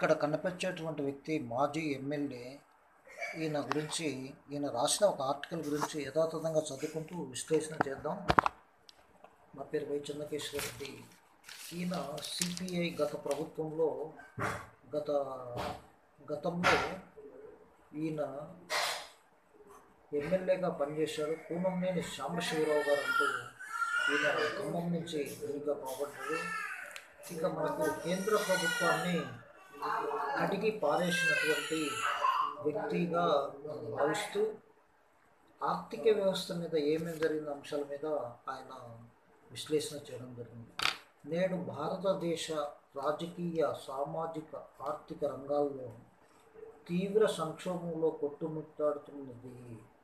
ఇక్కడ కనిపించేటువంటి వ్యక్తి మాజీ ఎమ్మెల్యే ఈయన గురించి ఈయన రాసిన ఒక ఆర్టికల్ గురించి యథాతథంగా చదువుకుంటూ విశ్లేషణ చేద్దాం నా పేరు వై చెన్నకేశ్వర రెడ్డి ఈయన సిపిఐ గత ప్రభుత్వంలో గత గతంలో ఈయన ఎమ్మెల్యేగా పనిచేశాడు కూనంనేని సాంబశివరావు గారు అంటూ ఈయన ఖమ్మం నుంచి ఎన్నిక కాబడ్డాడు ఇక మనకు కేంద్ర ప్రభుత్వాన్ని కడిగి పారేసినటువంటి వ్యక్తిగా భావిస్తూ ఆర్థిక వ్యవస్థ మీద ఏమేమి జరిగిన అంశాల మీద ఆయన విశ్లేషణ చేయడం జరిగింది నేడు భారతదేశ రాజకీయ సామాజిక ఆర్థిక రంగాల్లో తీవ్ర సంక్షోభంలో కొట్టుమిట్టాడుతున్నది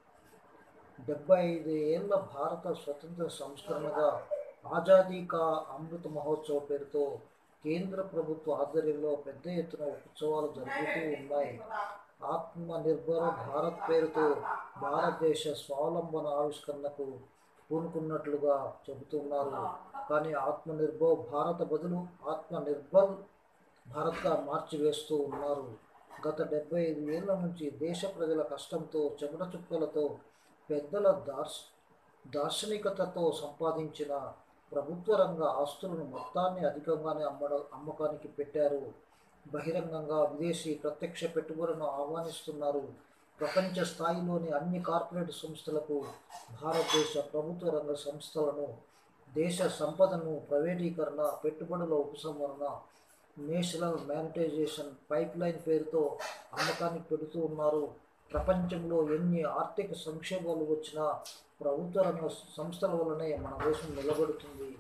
డెబ్బై ఐదు ఏళ్ళ భారత స్వతంత్ర సంస్కరణగా ఆజాదీ కా అమృత మహోత్సవ్ పేరుతో కేంద్ర ప్రభుత్వ ఆధ్వర్యంలో పెద్ద ఎత్తున ఉత్సవాలు జరుగుతూ ఉన్నాయి ఆత్మ నిర్భర భారత్ పేరుతో భారతదేశ స్వావలంబన ఆవిష్కరణకు పూనుకున్నట్లుగా చెబుతున్నారు కానీ ఆత్మ నిర్భర్ భారత బదులు ఆత్మ నిర్భర్ భారత్గా మార్చివేస్తూ ఉన్నారు గత డెబ్బై ఐదు ఏళ్ల నుంచి దేశ ప్రజల కష్టంతో చెమట చుక్కలతో పెద్దల దార్శ దార్శనికతతో సంపాదించిన ప్రభుత్వ రంగ ఆస్తులను మొత్తాన్ని అధికంగానే అమ్మడ అమ్మకానికి పెట్టారు బహిరంగంగా విదేశీ ప్రత్యక్ష పెట్టుబడులను ఆహ్వానిస్తున్నారు ప్రపంచ స్థాయిలోని అన్ని కార్పొరేట్ సంస్థలకు భారతదేశ ప్రభుత్వ రంగ సంస్థలను దేశ సంపదను ప్రైవేటీకరణ పెట్టుబడుల ఉపసంహరణ నేషనల్ మానిటైజేషన్ పైప్ లైన్ పేరుతో అమ్మకానికి పెడుతూ ఉన్నారు ప్రపంచంలో ఎన్ని ఆర్థిక సంక్షేమాలు వచ్చినా ప్రభుత్వ రంగ సంస్థల వల్లనే మన దేశం నిలబడుతుంది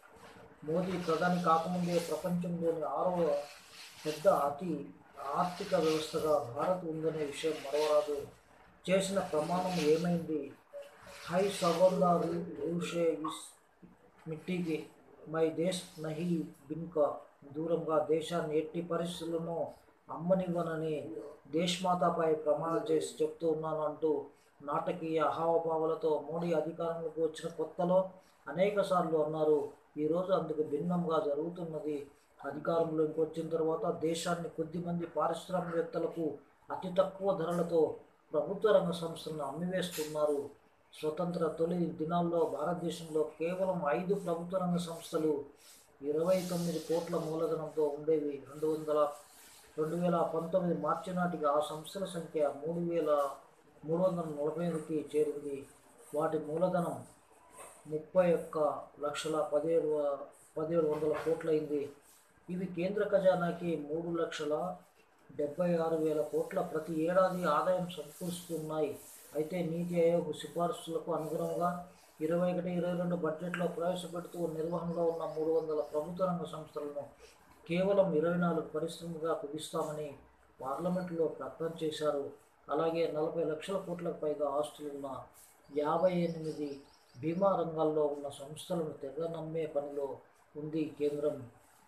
మోదీ ప్రధాని కాకముందే ప్రపంచంలోని ఆరవ పెద్ద అతి ఆర్థిక వ్యవస్థగా భారత్ ఉందనే విషయం మరవరాదు చేసిన ప్రమాణం ఏమైంది హై సగోందారు రూషే ఇస్ మిట్టికి మై దేశ్ నహి బిన్కా దూరంగా దేశాన్ని ఎట్టి పరిస్థితులను అమ్మనివ్వనని దేశ్మాతపై ప్రమాణం చేసి చెప్తూ ఉన్నాను అంటూ నాటకీయ హావభావాలతో మోడీ అధికారంలోకి వచ్చిన కొత్తలో అనేక సార్లు అన్నారు ఈరోజు అందుకు భిన్నంగా జరుగుతున్నది అధికారంలోకి వచ్చిన తర్వాత దేశాన్ని కొద్దిమంది పారిశ్రామికవేత్తలకు అతి తక్కువ ధరలతో ప్రభుత్వ రంగ సంస్థలను అమ్మివేస్తున్నారు స్వతంత్ర తొలి దినాల్లో భారతదేశంలో కేవలం ఐదు ప్రభుత్వ రంగ సంస్థలు ఇరవై తొమ్మిది కోట్ల మూలధనంతో ఉండేవి రెండు వందల రెండు వేల పంతొమ్మిది మార్చి నాటికి ఆ సంస్థల సంఖ్య మూడు వేల మూడు వందల నలభై ఐదుకి చేరింది వాటి మూలధనం ముప్పై ఒక్క లక్షల పదిహేడు పదిహేడు వందల కోట్లయింది ఇవి కేంద్ర ఖజానాకి మూడు లక్షల డెబ్బై ఆరు వేల కోట్ల ప్రతి ఏడాది ఆదాయం సమకూరుస్తున్నాయి అయితే నీతి ఆయోగ్ సిఫార్సులకు అనుగుణంగా ఇరవై ఒకటి ఇరవై రెండు బడ్జెట్లో ప్రవేశపెడుతూ నిర్వహణలో ఉన్న మూడు వందల ప్రభుత్వ రంగ సంస్థలను కేవలం ఇరవై నాలుగు పరిశ్రమగా కుదిస్తామని పార్లమెంటులో ప్రకటన చేశారు అలాగే నలభై లక్షల కోట్లకు పైగా ఆస్తులున్న యాభై ఎనిమిది బీమా రంగాల్లో ఉన్న సంస్థలను తెగ నమ్మే పనిలో ఉంది కేంద్రం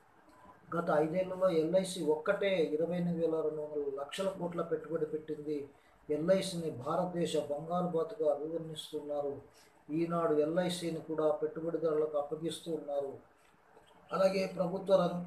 గత ఐదేళ్లలో ఎల్ఐసి ఒక్కటే ఇరవై ఎనిమిది వేల రెండు వందల లక్షల కోట్ల పెట్టుబడి పెట్టింది ఎల్ఐసిని భారతదేశ బంగారు బాతుగా అభివర్ణిస్తున్నారు ఈనాడు ఎల్ఐసిని కూడా పెట్టుబడిదారులకు అప్పగిస్తూ ఉన్నారు అలాగే ప్రభుత్వ రంగ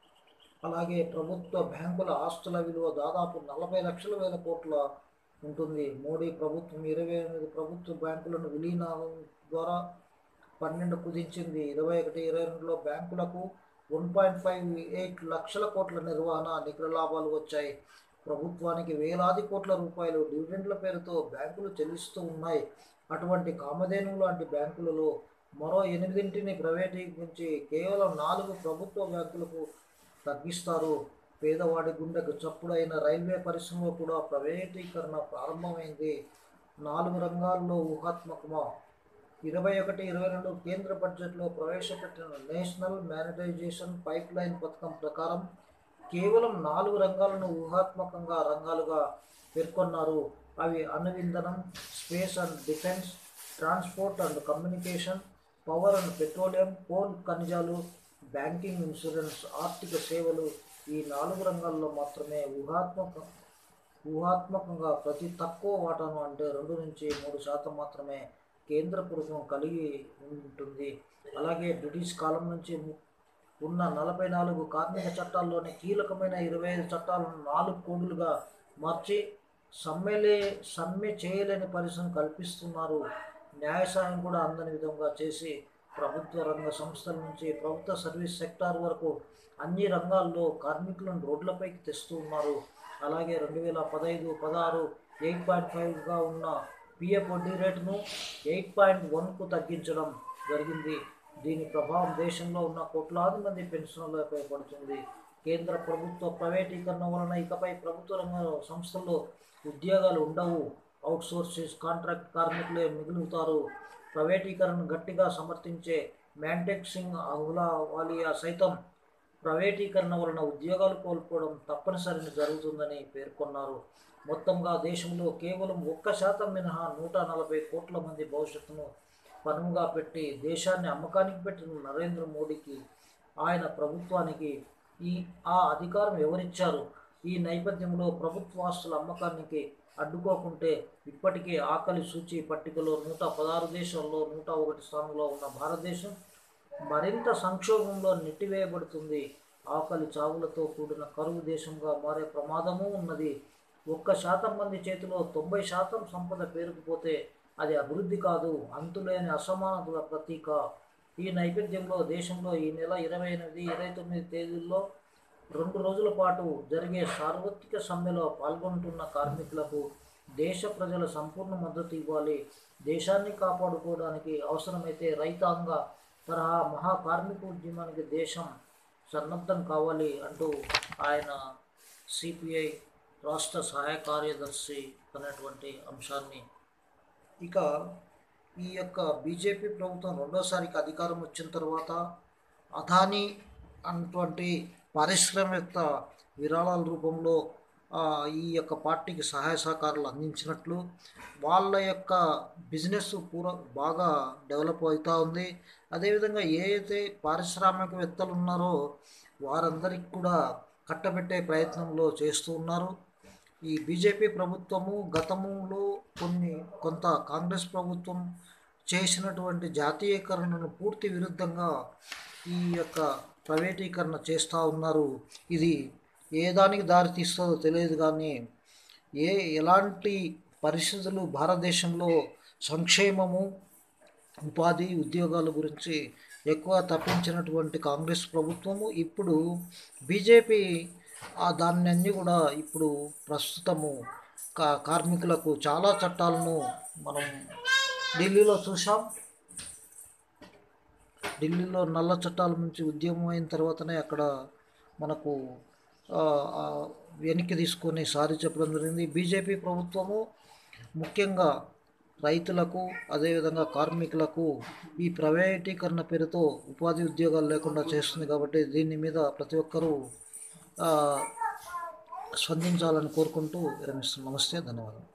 అలాగే ప్రభుత్వ బ్యాంకుల ఆస్తుల విలువ దాదాపు నలభై లక్షల వేల కోట్ల ఉంటుంది మోడీ ప్రభుత్వం ఇరవై ఎనిమిది ప్రభుత్వ బ్యాంకులను విలీనం ద్వారా పన్నెండు కుదించింది ఇరవై ఒకటి ఇరవై రెండులో బ్యాంకులకు వన్ పాయింట్ ఫైవ్ ఎయిట్ లక్షల కోట్ల నిర్వహణ నికర లాభాలు వచ్చాయి ప్రభుత్వానికి వేలాది కోట్ల రూపాయలు డివిడెండ్ల పేరుతో బ్యాంకులు చెల్లిస్తూ ఉన్నాయి అటువంటి కామధేను లాంటి బ్యాంకులలో మరో ఎనిమిదింటిని ప్రైవేటీకరించి కేవలం నాలుగు ప్రభుత్వ బ్యాంకులకు తగ్గిస్తారు పేదవాడి గుండెకు చప్పుడైన రైల్వే పరిశ్రమ కూడా ప్రైవేటీకరణ ప్రారంభమైంది నాలుగు రంగాల్లో ఊహాత్మకమా ఇరవై ఒకటి ఇరవై రెండు కేంద్ర బడ్జెట్లో ప్రవేశపెట్టిన నేషనల్ మానిటైజేషన్ పైప్ లైన్ పథకం ప్రకారం కేవలం నాలుగు రంగాలను ఊహాత్మకంగా రంగాలుగా పేర్కొన్నారు అవి అణువింధనం space and defence transport and communication power and petroleum coal ఖనిజాలు బ్యాంకింగ్ ఇన్సూరెన్స్ ఆర్థిక సేవలు ఈ నాలుగు రంగాల్లో మాత్రమే ఊహాత్మక ఊహాత్మకంగా ప్రతి తక్కువ వాటాను అంటే రెండు నుంచి మూడు శాతం మాత్రమే కేంద్ర ప్రభుత్వం కలిగి ఉంటుంది అలాగే బ్రిటిష్ కాలం నుంచి ము- ఉన్న నలభై నాలుగు కార్మిక చట్టాల్లోని కీలకమైన ఇరవై ఐదు చట్టాలను నాలుగు కోడులుగా మార్చి సమ్మెలే సమ్మె చేయలేని పరిస్థితిని కల్పిస్తున్నారు న్యాయ సాయం కూడా అందని విధంగా చేసి ప్రభుత్వ రంగ సంస్థల నుంచి ప్రభుత్వ సర్వీస్ సెక్టార్ వరకు అన్ని రంగాల్లో కార్మికులను రోడ్లపైకి తెస్తూ ఉన్నారు అలాగే రెండు వేల పదహైదు పదహారు ఎయిట్ పాయింట్ ఫైవ్గా ఉన్న పిఎఫ్ వడ్డీ రేటును ఎయిట్ పాయింట్ వన్కు తగ్గించడం జరిగింది దీని ప్రభావం దేశంలో ఉన్న కోట్లాది మంది పెన్షనర్లపై పడుతుంది కేంద్ర ప్రభుత్వ ప్రైవేటీకరణ వలన ఇకపై ప్రభుత్వ రంగ సంస్థల్లో ఉద్యోగాలు ఉండవు అవుట్సోర్సెస్ కాంట్రాక్ట్ కార్మికులే మిగులుతారు ప్రైవేటీకరణ గట్టిగా సమర్థించే మ్యాంటెక్ సింగ్ అహ్లావాలియా సైతం ప్రైవేటీకరణ వలన ఉద్యోగాలు కోల్పోవడం తప్పనిసరిని జరుగుతుందని పేర్కొన్నారు మొత్తంగా దేశంలో కేవలం ఒక్క శాతం మినహా నూట నలభై కోట్ల మంది భవిష్యత్తును పనుగా పెట్టి దేశాన్ని అమ్మకానికి పెట్టిన నరేంద్ర మోడీకి ఆయన ప్రభుత్వానికి ఈ ఆ అధికారం ఎవరిచ్చారు ఈ నేపథ్యంలో ప్రభుత్వాస్తుల అమ్మకానికి అడ్డుకోకుంటే ఇప్పటికే ఆకలి సూచి పట్టికలో నూట పదహారు దేశాల్లో నూట ఒకటి స్థానంలో ఉన్న భారతదేశం మరింత సంక్షోభంలో నెట్టివేయబడుతుంది ఆకలి చావులతో కూడిన కరువు దేశంగా మారే ప్రమాదము ఉన్నది ఒక్క శాతం మంది చేతిలో తొంభై శాతం సంపద పేరుకుపోతే అది అభివృద్ధి కాదు అంతులేని అసమానతల ప్రతీక ఈ నేపథ్యంలో దేశంలో ఈ నెల ఇరవై ఎనిమిది ఇరవై తొమ్మిది తేదీల్లో రెండు రోజుల పాటు జరిగే సార్వత్రిక సమ్మెలో పాల్గొంటున్న కార్మికులకు దేశ ప్రజల సంపూర్ణ మద్దతు ఇవ్వాలి దేశాన్ని కాపాడుకోవడానికి అవసరమైతే రైతాంగ తరహా మహా కార్మిక ఉద్యమానికి దేశం సన్నద్ధం కావాలి అంటూ ఆయన సిపిఐ రాష్ట్ర సహాయ కార్యదర్శి అనేటువంటి అంశాన్ని ఇక ఈ యొక్క బీజేపీ ప్రభుత్వం రెండోసారికి అధికారం వచ్చిన తర్వాత అదానీ అన్నటువంటి పారిశ్రామిక విరాళాల రూపంలో ఆ, ఈ యొక్క పార్టీకి సహాయ సహకారాలు అందించినట్లు వాళ్ళ యొక్క బిజినెస్ పూర బాగా డెవలప్ అవుతూ ఉంది అదేవిధంగా ఏ అయితే పారిశ్రామికవేత్తలు ఉన్నారో వారందరికీ కూడా కట్టబెట్టే ప్రయత్నంలో చేస్తూ ఉన్నారు ఈ బీజేపీ ప్రభుత్వము గతంలో కొన్ని కొంత కాంగ్రెస్ ప్రభుత్వం చేసినటువంటి జాతీయకరణను పూర్తి విరుద్ధంగా ఈ యొక్క ప్రైవేటీకరణ చేస్తూ ఉన్నారు ఇది ఏ దానికి దారి తీస్తుందో తెలియదు కానీ ఏ ఎలాంటి పరిస్థితులు భారతదేశంలో సంక్షేమము ఉపాధి ఉద్యోగాల గురించి ఎక్కువ తప్పించినటువంటి కాంగ్రెస్ ప్రభుత్వము ఇప్పుడు బీజేపీ ఆ దాన్ని అన్ని కూడా ఇప్పుడు ప్రస్తుతము కా కార్మికులకు చాలా చట్టాలను మనం ఢిల్లీలో చూసాం ఢిల్లీలో నల్ల చట్టాల నుంచి ఉద్యమం అయిన తర్వాతనే అక్కడ మనకు ఆ, ఆ, వెనక్కి తీసుకొని సారి చెప్పడం జరిగింది బీజేపీ ప్రభుత్వము ముఖ్యంగా రైతులకు అదేవిధంగా కార్మికులకు ఈ ప్రైవేటీకరణ పేరుతో ఉపాధి ఉద్యోగాలు లేకుండా చేస్తుంది కాబట్టి దీని మీద ప్రతి ఒక్కరూ ఆ, స్పందించాలని కోరుకుంటూ విరమిస్తున్నాం నమస్తే ధన్యవాదాలు